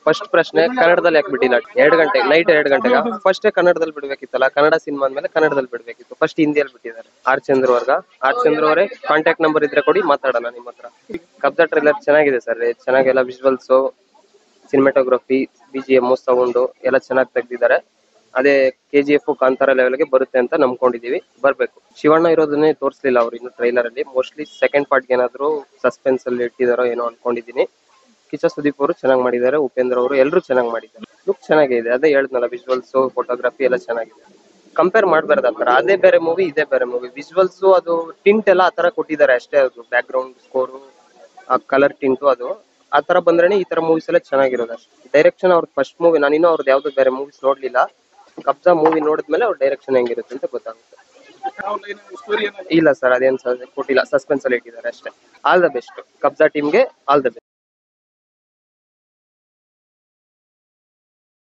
first ಪ್ರಶ್ನೆ ಕನ್ನಡದಲ್ಲಿ ಯಾಕೆ ಬಿಟ್ಟಿಲ್ಲ ಎರಡು ಗಂಟೆ ನೈಟ್ ಎರಡು ಗಂಟೆಗೆ ಫಸ್ಟ್ ಕನ್ನಡದಲ್ಲಿ ಬಿಡ್ಬೇಕಿತ್ತಲ್ಲ ಕನ್ನಡ ಸಿನಿಮಾ ಅಂದ್ಮೇಲೆ ಕನ್ನಡದಲ್ಲಿ ಬಿಡ್ಬೇಕಿತ್ತು ಫಸ್ಟ್ ಹಿಂದಿಯಲ್ಲಿ ಬಿಟ್ಟಿದ್ದಾರೆ ಆರ್ ಚಂದ್ರ ವರ್ಗ ಆರ್ ಚಂದ್ರ ಅವರೇ ಕಾಂಟ್ಯಾಕ್ಟ್ ನಂಬರ್ ಇದ್ರೆ ಕೊಡಿ ಮಾತಾಡೋಣ ನಿಮ್ಮ ಹತ್ರ ಕಬ್ಜಾ ಟ್ರೈಲರ್ ಚೆನ್ನಾಗಿದೆ ಸರ್ ಚೆನ್ನಾಗೆಲ್ಲ visuals cinematography B G M sound ಎಲ್ಲ ಚೆನ್ನಾಗಿ ತೆಗ್ದಿದ್ದಾರೆ ಅದೇ ಕೆ ಜಿ ಎಫ್ ಕಾಂತಾರ ಲೆವೆಲ್ಗೆ ಬರುತ್ತೆ ಅಂತ ನಂಬ್ಕೊಂಡಿದೀವಿ ಬರ್ಬೇಕು ಶಿವಣ್ಣ ಇರೋದನ್ನೇ ತೋರಿಸ್ಲಿಲ್ಲ ಅವ್ರು ಇನ್ನು ಟ್ರೈಲರ್ ಅಲ್ಲಿ ಮೋಸ್ಟ್ಲಿ ಸೆಕೆಂಡ್ ಪಾರ್ಟ್ಗೆ ಏನಾದ್ರು ಸಸ್ಪೆನ್ಸ್ ಅಲ್ಲಿ ಇಟ್ಟಿದಾರೋ ಏನೋ ಅನ್ಕೊಂಡಿದೀನಿ ಕಿಚ್ಚ ಸುದೀಪ್ ಅವರು ಚೆನ್ನಾಗಿ ಮಾಡಿದ್ದಾರೆ ಉಪೇಂದ್ರ ಅವರು ಎಲ್ಲರೂ ಚೆನ್ನಾಗಿ ಮಾಡಿದ್ದಾರೆ ಲುಕ್ ಚೆನ್ನಾಗಿದೆ ಅದೇ ಹೇಳಿದ್ನಲ್ಲ ವಿಜುವಲ್ಸ್ ಫೋಟೋಗ್ರಫಿ ಎಲ್ಲ ಚೆನ್ನಾಗಿದೆ ಕಂಪೇರ್ ಮಾಡಬಾರ್ದು ಆ ಥರ ಅದೇ ಬೇರೆ ಮೂವಿ ಇದೇ ಬೇರೆ ಮೂವಿ ವಿಜುವಲ್ಸ್ ಅದು ಟಿಂಟ್ ಎಲ್ಲ ಆ ಥರ ಕೊಟ್ಟಿದ್ದಾರೆ ಅಷ್ಟೇ ಅದು ಬ್ಯಾಕ್ ಗ್ರೌಂಡ್ ಸ್ಕೋರು ಆ ಕಲರ್ ಟಿಂಟು ಅದು ಆ ತರ ಬಂದ್ರೆ ಈ ತರ ಮೂವೀಸ್ ಎಲ್ಲ ಚೆನ್ನಾಗಿರೋದು ಅಷ್ಟೇ ಡೈರೆಕ್ಷನ್ ಅವ್ರದ್ದು ಫಸ್ಟ್ ಮೂವಿ ನಾನು ಇನ್ನೂ ಅವ್ರದ್ದು ಯಾವ್ದು ಬೇರೆ ಮೂವೀಸ್ ನೋಡ್ಲಿಲ್ಲ ಕಬ್ಜಾ ಮೂವಿ ನೋಡಿದ್ಮೇಲೆ ಅವ್ರ ಡೈರೆಕ್ಷನ್ ಹೆಂಗಿರುತ್ತೆ ಅಂತ ಗೊತ್ತಾಗುತ್ತೆ ಸ್ಟೋರಿ ಏನಾದ್ರು ಇಲ್ಲ ಸರ್ ಅದೇನ್ ಸ- ಕೊಟ್ಟಿಲ್ಲ ಸಸ್ಪೆನ್ಸ್ ಅಲ್ಲಿ ಇಟ್ಟಿದ್ದಾರೆ ಅಷ್ಟೇ ಆಲ್ ದ ಬೆಸ್ಟ್ ಕಬ್ಜಾ ಟೀಮ್ಗೆ ಆಲ್ ದ ಬೆಸ್ಟ್